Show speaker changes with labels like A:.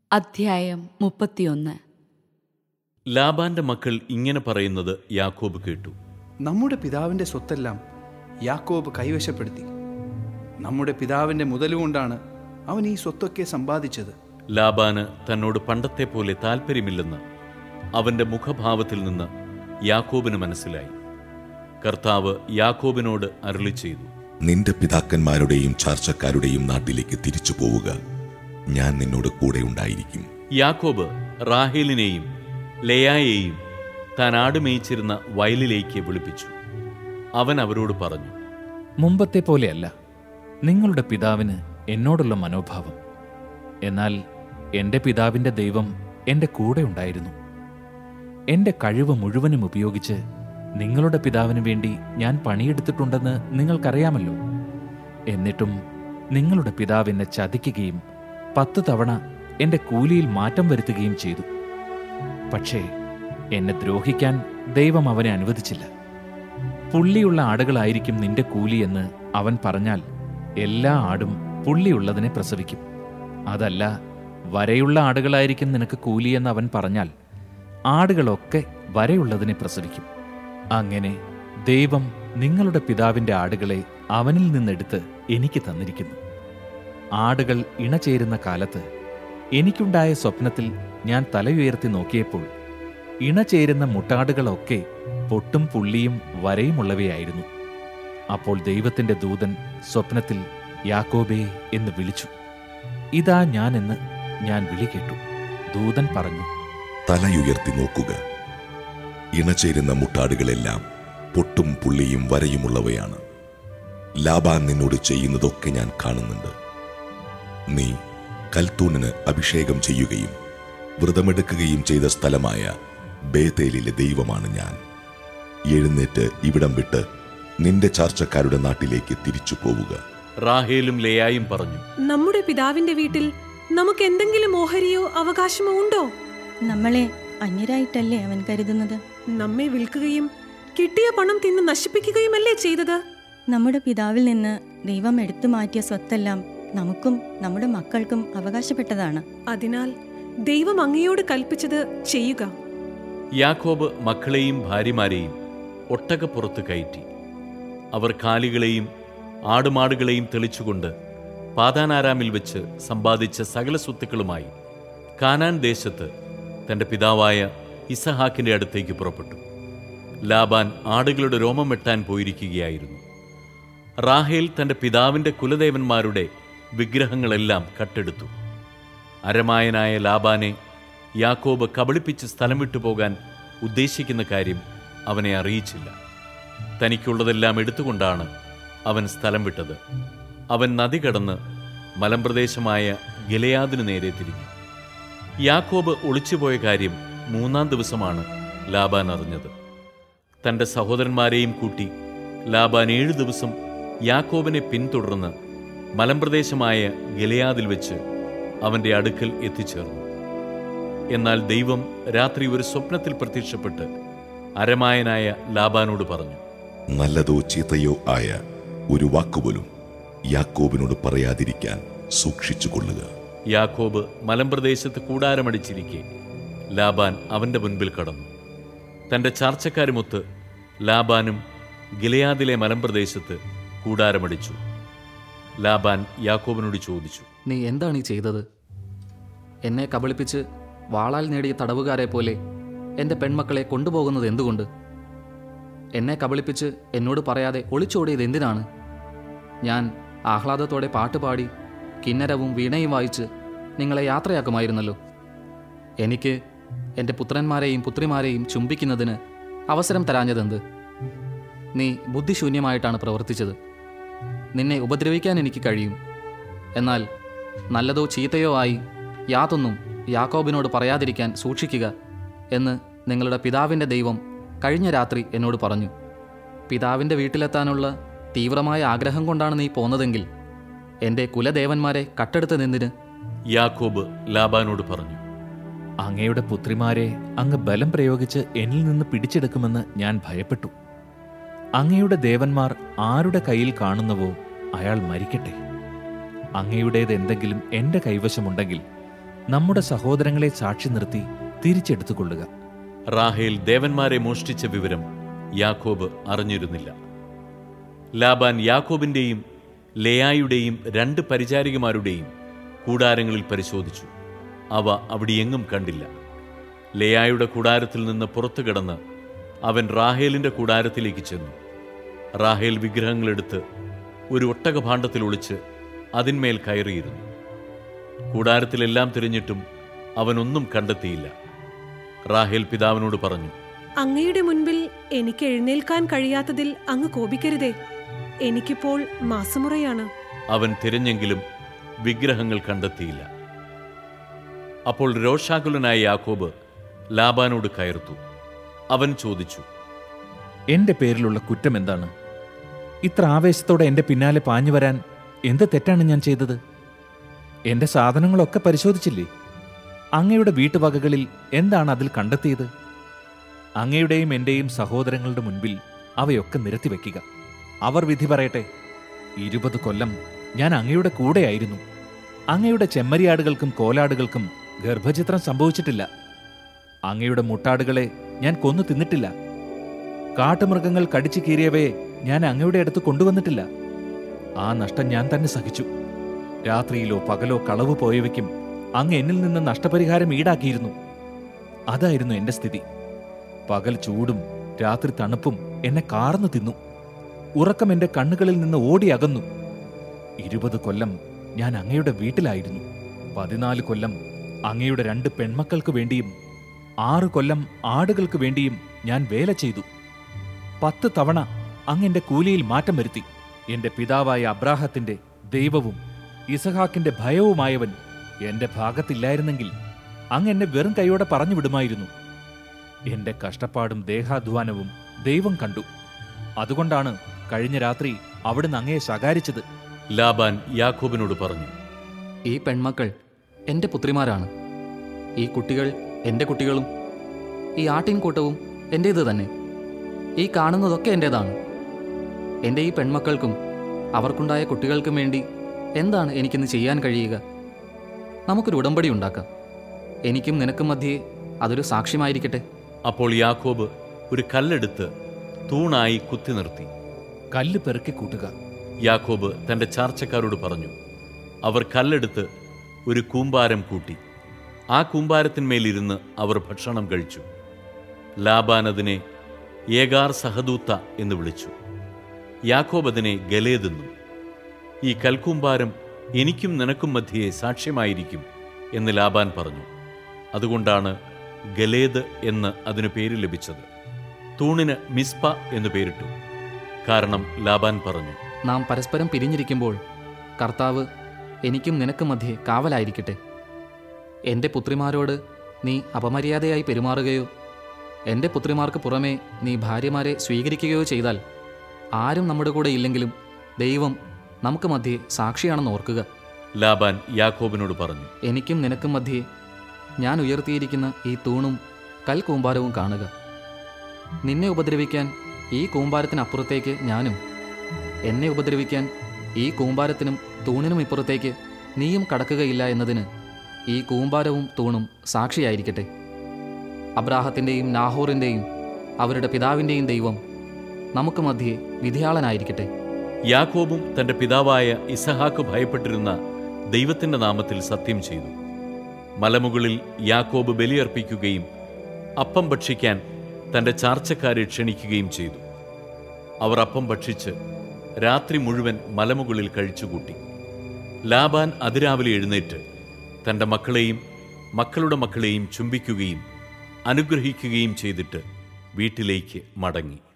A: അധ്യായം മുപ്പത്തിയൊന്ന്
B: ലാബാന്റെ മക്കൾ ഇങ്ങനെ പറയുന്നത് യാക്കോബ് കേട്ടു
C: നമ്മുടെ പിതാവിൻ്റെ സ്വത്തെല്ലാം യാക്കോബ് കൈവശപ്പെടുത്തി നമ്മുടെ പിതാവിൻ്റെ മുതലുകൊണ്ടാണ് അവൻ ഈ സ്വത്തൊക്കെ സമ്പാദിച്ചത്
B: ലാബാന് തന്നോട് പണ്ടത്തെ പോലെ താല്പര്യമില്ലെന്ന് അവന്റെ മുഖഭാവത്തിൽ നിന്ന് യാക്കോബിന് മനസ്സിലായി കർത്താവ് യാക്കോബിനോട് അരുളി ചെയ്തു
D: നിന്റെ പിതാക്കന്മാരുടെയും ചാർച്ചക്കാരുടെയും നാട്ടിലേക്ക് തിരിച്ചു പോവുക ഞാൻ നിന്നോട് കൂടെ ഉണ്ടായിരിക്കും
B: യാക്കോബ് റാഹേലിനെയും ലെയായെയും താൻ ആടുമേയിച്ചിരുന്ന വയലിലേക്ക് വിളിപ്പിച്ചു അവൻ അവരോട് പറഞ്ഞു
E: മുമ്പത്തെ പോലെയല്ല നിങ്ങളുടെ പിതാവിന് എന്നോടുള്ള മനോഭാവം എന്നാൽ എൻ്റെ പിതാവിൻ്റെ ദൈവം എൻ്റെ കൂടെ ഉണ്ടായിരുന്നു എൻ്റെ കഴിവ് മുഴുവനും ഉപയോഗിച്ച് നിങ്ങളുടെ പിതാവിന് വേണ്ടി ഞാൻ പണിയെടുത്തിട്ടുണ്ടെന്ന് നിങ്ങൾക്കറിയാമല്ലോ എന്നിട്ടും നിങ്ങളുടെ പിതാവ് എന്നെ ചതിക്കുകയും പത്ത് തവണ എൻ്റെ കൂലിയിൽ മാറ്റം വരുത്തുകയും ചെയ്തു പക്ഷേ എന്നെ ദ്രോഹിക്കാൻ ദൈവം അവനെ അനുവദിച്ചില്ല പുള്ളിയുള്ള ആടുകളായിരിക്കും നിന്റെ കൂലി എന്ന് അവൻ പറഞ്ഞാൽ എല്ലാ ആടും പുള്ളിയുള്ളതിനെ പ്രസവിക്കും അതല്ല വരയുള്ള ആടുകളായിരിക്കും നിനക്ക് കൂലി എന്ന് അവൻ പറഞ്ഞാൽ ആടുകളൊക്കെ വരയുള്ളതിനെ പ്രസവിക്കും അങ്ങനെ ദൈവം നിങ്ങളുടെ പിതാവിന്റെ ആടുകളെ അവനിൽ നിന്നെടുത്ത് എനിക്ക് തന്നിരിക്കുന്നു ആടുകൾ ഇണചേരുന്ന കാലത്ത് എനിക്കുണ്ടായ സ്വപ്നത്തിൽ ഞാൻ തലയുയർത്തി നോക്കിയപ്പോൾ ഇണചേരുന്ന മുട്ടാടുകളൊക്കെ പൊട്ടും പുള്ളിയും വരയുമുള്ളവയായിരുന്നു അപ്പോൾ ദൈവത്തിന്റെ ദൂതൻ സ്വപ്നത്തിൽ യാക്കോബേ എന്ന് വിളിച്ചു ഇതാ ഞാൻ എന്ന് ഞാൻ വിളി കേട്ടു ദൂതൻ പറഞ്ഞു
D: തലയുയർത്തി നോക്കുക ഇണചേരുന്ന മുട്ടാടുകളെല്ലാം പൊട്ടും പുള്ളിയും വരയുമുള്ളവയാണ് ലാബാൻ നിന്നോട് ചെയ്യുന്നതൊക്കെ ഞാൻ കാണുന്നുണ്ട് നീ കൽത്തൂണിന് അഭിഷേകം ചെയ്യുകയും വ്രതമെടുക്കുകയും ചെയ്ത സ്ഥലമായ ബേതേലിലെ ദൈവമാണ് ഞാൻ എഴുന്നേറ്റ് ഇവിടം വിട്ട് നിന്റെ ചാർച്ചക്കാരുടെ നാട്ടിലേക്ക് തിരിച്ചു പോവുക
B: റാഹേലും ലെയായും പറഞ്ഞു
F: നമ്മുടെ പിതാവിന്റെ വീട്ടിൽ നമുക്ക് എന്തെങ്കിലും ഓഹരിയോ അവകാശമോ ഉണ്ടോ
G: നമ്മളെ അന്യരായിട്ടല്ലേ അവൻ കരുതുന്നത്
F: നമ്മെ വിൽക്കുകയും കിട്ടിയ പണം തിന്ന് നശിപ്പിക്കുകയുമല്ലേ ചെയ്തത്
G: നമ്മുടെ പിതാവിൽ നിന്ന് ദൈവം എടുത്തു മാറ്റിയ സ്വത്തെല്ലാം നമുക്കും നമ്മുടെ മക്കൾക്കും അവകാശപ്പെട്ടതാണ്
F: അതിനാൽ ദൈവം അങ്ങയോട് കൽപ്പിച്ചത് ചെയ്യുക
B: യാക്കോബ് മക്കളെയും ഭാര്യമാരെയും ഒട്ടകപ്പുറത്ത് കയറ്റി അവർ കാലികളെയും ആടുമാടുകളെയും തെളിച്ചുകൊണ്ട് പാതാനാരാമിൽ വെച്ച് സമ്പാദിച്ച സകല സ്വത്തുക്കളുമായി കാനാൻ ദേശത്ത് തന്റെ പിതാവായ ഇസഹാക്കിന്റെ അടുത്തേക്ക് പുറപ്പെട്ടു ലാബാൻ ആടുകളുടെ രോമം വെട്ടാൻ പോയിരിക്കുകയായിരുന്നു റാഹേൽ തന്റെ പിതാവിന്റെ കുലദേവന്മാരുടെ വിഗ്രഹങ്ങളെല്ലാം കട്ടെടുത്തു അരമായനായ ലാബാനെ യാക്കോബ് കബളിപ്പിച്ച് സ്ഥലം വിട്ടുപോകാൻ ഉദ്ദേശിക്കുന്ന കാര്യം അവനെ അറിയിച്ചില്ല തനിക്കുള്ളതെല്ലാം എടുത്തുകൊണ്ടാണ് അവൻ സ്ഥലം വിട്ടത് അവൻ നദി കടന്ന് മലമ്പ്രദേശമായ ഗിലയാദിനു നേരെ തിരിഞ്ഞു യാക്കോബ് ഒളിച്ചുപോയ കാര്യം മൂന്നാം ദിവസമാണ് ലാബാൻ അറിഞ്ഞത് തന്റെ സഹോദരന്മാരെയും കൂട്ടി ലാബാൻ ഏഴു ദിവസം യാക്കോബിനെ പിന്തുടർന്ന് മലമ്പ്രദേശമായ ഗിലയാദിൽ വെച്ച് അവന്റെ അടുക്കൽ എത്തിച്ചേർന്നു എന്നാൽ ദൈവം രാത്രി ഒരു സ്വപ്നത്തിൽ പ്രത്യക്ഷപ്പെട്ട് അരമായനായ ലാബാനോട് പറഞ്ഞു
D: നല്ലതോ ചീത്തയോ ആയ ഒരു വാക്കുപോലും യാക്കോബിനോട് പറയാതിരിക്കാൻ സൂക്ഷിച്ചുകൊള്ളുക
B: യാക്കോബ് മലമ്പ്രദേശത്ത് കൂടാരമടിച്ചിരിക്കെ ലാബാൻ അവന്റെ മുൻപിൽ കടന്നു തന്റെ ചാർച്ചക്കാരുമൊത്ത് ലാബാനും ഗിലയാദിലെ മലമ്പ്രദേശത്ത് കൂടാരമടിച്ചു ലാബാൻ യാക്കോബിനോട് ചോദിച്ചു
H: നീ എന്താണ് ഈ ചെയ്തത് എന്നെ കബളിപ്പിച്ച് വാളാൽ നേടിയ തടവുകാരെ പോലെ എൻ്റെ പെൺമക്കളെ കൊണ്ടുപോകുന്നത് എന്തുകൊണ്ട് എന്നെ കബളിപ്പിച്ച് എന്നോട് പറയാതെ ഒളിച്ചോടിയത് എന്തിനാണ് ഞാൻ ആഹ്ലാദത്തോടെ പാട്ടുപാടി കിന്നരവും വീണയും വായിച്ച് നിങ്ങളെ യാത്രയാക്കുമായിരുന്നല്ലോ എനിക്ക് എൻ്റെ പുത്രന്മാരെയും പുത്രിമാരെയും ചുംബിക്കുന്നതിന് അവസരം തരാഞ്ഞതെന്ത് നീ ബുദ്ധിശൂന്യമായിട്ടാണ് പ്രവർത്തിച്ചത് നിന്നെ ഉപദ്രവിക്കാൻ എനിക്ക് കഴിയും എന്നാൽ നല്ലതോ ചീത്തയോ ആയി യാതൊന്നും യാക്കോബിനോട് പറയാതിരിക്കാൻ സൂക്ഷിക്കുക എന്ന് നിങ്ങളുടെ പിതാവിൻ്റെ ദൈവം കഴിഞ്ഞ രാത്രി എന്നോട് പറഞ്ഞു പിതാവിൻ്റെ വീട്ടിലെത്താനുള്ള തീവ്രമായ ആഗ്രഹം കൊണ്ടാണ് നീ പോന്നതെങ്കിൽ എൻ്റെ കുലദേവന്മാരെ കട്ടെടുത്ത് നിന്നിന്
B: യാക്കോബ് ലാബാനോട് പറഞ്ഞു
E: അങ്ങയുടെ പുത്രിമാരെ അങ്ങ് ബലം പ്രയോഗിച്ച് എന്നിൽ നിന്ന് പിടിച്ചെടുക്കുമെന്ന് ഞാൻ ഭയപ്പെട്ടു അങ്ങയുടെ ദേവന്മാർ ആരുടെ കയ്യിൽ കാണുന്നുവോ അയാൾ മരിക്കട്ടെ അങ്ങയുടേത് എന്തെങ്കിലും എന്റെ കൈവശമുണ്ടെങ്കിൽ നമ്മുടെ സഹോദരങ്ങളെ സാക്ഷി നിർത്തി തിരിച്ചെടുത്തുകൊള്ളുക
B: റാഹേൽ ദേവന്മാരെ മോഷ്ടിച്ച വിവരം യാക്കോബ് അറിഞ്ഞിരുന്നില്ല ലാബാൻ യാക്കോബിന്റെയും ലേയായുടെയും രണ്ട് പരിചാരികമാരുടെയും കൂടാരങ്ങളിൽ പരിശോധിച്ചു അവ അവിടെ എങ്ങും കണ്ടില്ല ലേയായുടെ കൂടാരത്തിൽ നിന്ന് പുറത്തു കിടന്ന് അവൻ റാഹേലിന്റെ കൂടാരത്തിലേക്ക് ചെന്നു റാഹേൽ വിഗ്രഹങ്ങളെടുത്ത് ഒരു ഒട്ടകഭാണ്ഡത്തിൽ ഒളിച്ച് അതിന്മേൽ കയറിയിരുന്നു കൂടാരത്തിലെല്ലാം തിരഞ്ഞിട്ടും അവനൊന്നും കണ്ടെത്തിയില്ല റാഹേൽ പിതാവിനോട് പറഞ്ഞു
F: അങ്ങയുടെ മുൻപിൽ എനിക്ക് എഴുന്നേൽക്കാൻ കഴിയാത്തതിൽ അങ്ങ് കോപിക്കരുതേ എനിക്കിപ്പോൾ മാസമുറയാണ്
B: അവൻ തിരഞ്ഞെങ്കിലും വിഗ്രഹങ്ങൾ കണ്ടെത്തിയില്ല അപ്പോൾ രോഷാകുലനായ യാക്കോബ് ലാബാനോട് കയർത്തു അവൻ ചോദിച്ചു
E: എന്റെ പേരിലുള്ള കുറ്റം എന്താണ് ഇത്ര ആവേശത്തോടെ എന്റെ പിന്നാലെ പാഞ്ഞു വരാൻ എന്ത് തെറ്റാണ് ഞാൻ ചെയ്തത് എന്റെ സാധനങ്ങളൊക്കെ പരിശോധിച്ചില്ലേ അങ്ങയുടെ വീട്ടുവകകളിൽ എന്താണ് അതിൽ കണ്ടെത്തിയത് അങ്ങയുടെയും എന്റെയും സഹോദരങ്ങളുടെ മുൻപിൽ അവയൊക്കെ നിരത്തി വയ്ക്കുക അവർ വിധി പറയട്ടെ ഇരുപത് കൊല്ലം ഞാൻ അങ്ങയുടെ കൂടെയായിരുന്നു അങ്ങയുടെ ചെമ്മരിയാടുകൾക്കും കോലാടുകൾക്കും ഗർഭചിത്രം സംഭവിച്ചിട്ടില്ല അങ്ങയുടെ മുട്ടാടുകളെ ഞാൻ കൊന്നു തിന്നിട്ടില്ല കാട്ടുമൃഗങ്ങൾ കടിച്ചു കീറിയവയെ ഞാൻ അങ്ങയുടെ അടുത്ത് കൊണ്ടുവന്നിട്ടില്ല ആ നഷ്ടം ഞാൻ തന്നെ സഹിച്ചു രാത്രിയിലോ പകലോ കളവ് പോയവയ്ക്കും അങ്ങ് എന്നിൽ നിന്ന് നഷ്ടപരിഹാരം ഈടാക്കിയിരുന്നു അതായിരുന്നു എന്റെ സ്ഥിതി പകൽ ചൂടും രാത്രി തണുപ്പും എന്നെ കാർന്നു തിന്നു ഉറക്കം എന്റെ കണ്ണുകളിൽ നിന്ന് ഓടി അകന്നു ഇരുപത് കൊല്ലം ഞാൻ അങ്ങയുടെ വീട്ടിലായിരുന്നു പതിനാല് കൊല്ലം അങ്ങയുടെ രണ്ട് പെൺമക്കൾക്ക് വേണ്ടിയും ആറ് കൊല്ലം ആടുകൾക്ക് വേണ്ടിയും ഞാൻ വേല ചെയ്തു പത്ത് തവണ അങ്ങ് എന്റെ കൂലിയിൽ മാറ്റം വരുത്തി എന്റെ പിതാവായ അബ്രാഹത്തിന്റെ ദൈവവും ഇസഹാക്കിന്റെ ഭയവുമായവൻ എന്റെ ഭാഗത്തില്ലായിരുന്നെങ്കിൽ അങ്ങ് എന്നെ വെറും കൈയോടെ പറഞ്ഞു വിടുമായിരുന്നു എന്റെ കഷ്ടപ്പാടും ദേഹാധ്വാനവും ദൈവം കണ്ടു അതുകൊണ്ടാണ് കഴിഞ്ഞ രാത്രി അവിടുന്ന് അങ്ങയെ ശകാരിച്ചത്
B: ലാബാൻ യാക്കോബിനോട് പറഞ്ഞു
H: ഈ പെൺമക്കൾ എൻ്റെ പുത്രിമാരാണ് ഈ കുട്ടികൾ എൻ്റെ കുട്ടികളും ഈ ആട്ടിൻകൂട്ടവും എൻ്റേത് തന്നെ ഈ കാണുന്നതൊക്കെ എൻ്റേതാണ് എൻ്റെ ഈ പെൺമക്കൾക്കും അവർക്കുണ്ടായ കുട്ടികൾക്കും വേണ്ടി എന്താണ് എനിക്കിന്ന് ചെയ്യാൻ കഴിയുക നമുക്കൊരു ഉടമ്പടി ഉണ്ടാക്കാം എനിക്കും നിനക്കും മധ്യേ അതൊരു സാക്ഷ്യമായിരിക്കട്ടെ
B: അപ്പോൾ യാക്കോബ് ഒരു കല്ലെടുത്ത് തൂണായി കുത്തി നിർത്തി
E: കല്ല് പെറുക്കി കൂട്ടുക
B: യാക്കോബ് തന്റെ ചാർച്ചക്കാരോട് പറഞ്ഞു അവർ കല്ലെടുത്ത് ഒരു കൂമ്പാരം കൂട്ടി ആ കൂമ്പാരത്തിന്മേലിരുന്ന് അവർ ഭക്ഷണം കഴിച്ചു ലാബാൻ അതിനെ ഏകാർ സഹദൂത്ത എന്ന് വിളിച്ചു യാക്കോബ് അതിനെ ഗലേതെന്നും ഈ കൽക്കൂമ്പാരം എനിക്കും നിനക്കും മധ്യേ സാക്ഷ്യമായിരിക്കും എന്ന് ലാബാൻ പറഞ്ഞു അതുകൊണ്ടാണ് ഗലേദ് എന്ന് അതിനു പേര് ലഭിച്ചത് തൂണിന് മിസ്പ എന്ന് പേരിട്ടു കാരണം ലാബാൻ പറഞ്ഞു
H: നാം പരസ്പരം പിരിഞ്ഞിരിക്കുമ്പോൾ കർത്താവ് എനിക്കും നിനക്കും മധ്യേ കാവലായിരിക്കട്ടെ എൻ്റെ പുത്രിമാരോട് നീ അപമര്യാദയായി പെരുമാറുകയോ എൻ്റെ പുത്രിമാർക്ക് പുറമേ നീ ഭാര്യമാരെ സ്വീകരിക്കുകയോ ചെയ്താൽ ആരും നമ്മുടെ കൂടെ ഇല്ലെങ്കിലും ദൈവം നമുക്ക് മധ്യേ സാക്ഷിയാണെന്ന് ഓർക്കുക
B: ലാബാൻ യാക്കോബിനോട് പറഞ്ഞു
H: എനിക്കും നിനക്കും മധ്യേ ഞാൻ ഉയർത്തിയിരിക്കുന്ന ഈ തൂണും കൽക്കൂമ്പാരവും കാണുക നിന്നെ ഉപദ്രവിക്കാൻ ഈ കൂമ്പാരത്തിനപ്പുറത്തേക്ക് ഞാനും എന്നെ ഉപദ്രവിക്കാൻ ഈ കൂമ്പാരത്തിനും തൂണിനും ഇപ്പുറത്തേക്ക് നീയും കടക്കുകയില്ല എന്നതിന് ഈ കൂമ്പാരവും തൂണും സാക്ഷിയായിരിക്കട്ടെ അബ്രാഹത്തിൻ്റെയും നാഹോറിൻ്റെയും അവരുടെ പിതാവിൻ്റെയും ദൈവം നമുക്ക് മധ്യേ വിധിയാളനായിരിക്കട്ടെ
B: യാക്കോബും തന്റെ പിതാവായ ഇസഹാക്ക് ഭയപ്പെട്ടിരുന്ന ദൈവത്തിന്റെ നാമത്തിൽ സത്യം ചെയ്തു മലമുകളിൽ യാക്കോബ് ബലിയർപ്പിക്കുകയും അപ്പം ഭക്ഷിക്കാൻ തന്റെ ചാർച്ചക്കാരെ ക്ഷണിക്കുകയും ചെയ്തു അവർ അപ്പം ഭക്ഷിച്ച് രാത്രി മുഴുവൻ മലമുകളിൽ കഴിച്ചുകൂട്ടി ലാബാൻ അതിരാവിലെ എഴുന്നേറ്റ് തന്റെ മക്കളെയും മക്കളുടെ മക്കളെയും ചുംബിക്കുകയും അനുഗ്രഹിക്കുകയും ചെയ്തിട്ട് വീട്ടിലേക്ക് മടങ്ങി